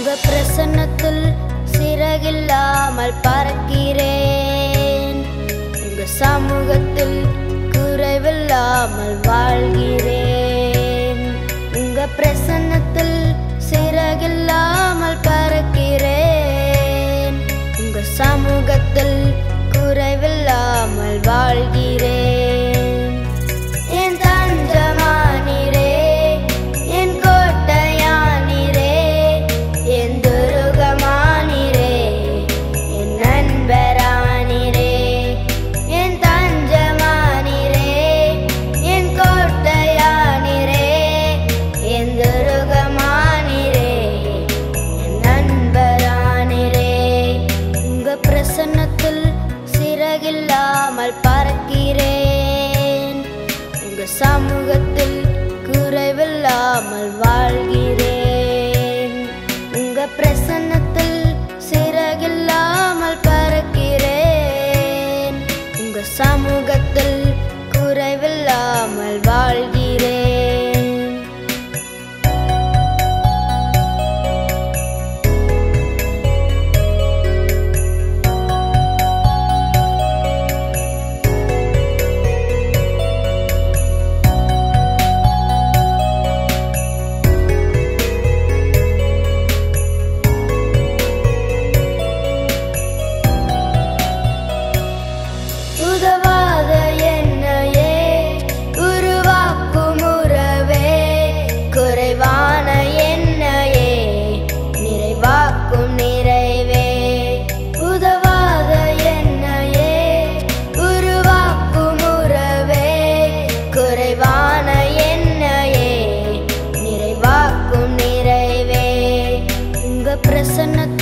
உங்க பிரசன்னத்தில் சிறகில்லாமல் பறக்கிறேன் உங்க சமூகத்தில் குறைவில்லாமல் வாழ்கிறேன் உங்க பிரசன்னத்தில் சிறகில்லாமல் பறக்கிறேன் உங்க சமூகத்தில் குறைவில்லாமல் வாழ்கிறேன் என் தஞ்சமானிரே என் கோட்டையானிரே என் துருகமானிரே என் நண்பரானிரே என் தஞ்சமானிரே என் கோட்டையானிரே என் துருகமானிரே என் நண்பரானிரே உங்க பிரசன்னத்தில் சிறகில்லாமல் பறக்கிறேன் உங்க சமூகத்தில் குறைவில்லாமல் வாழ்கிறேன் உங்க பிரசன்னத்தில் சிறகில்லாமல் பறக்கிறேன் உங்க சமூகத்தில் குறைவில்லாமல் வாழ்கிறேன் உதவாத என்னையே உருவாக்கும் உறவே குறைவான என்னையே நிறைவாக்கும் நிறைவே உதவாத என்னையே உருவாக்கும் உறவே குறைவான என்னையே நிறைவாக்கும் நிறைவே உங்க பிரசன்னத்தில்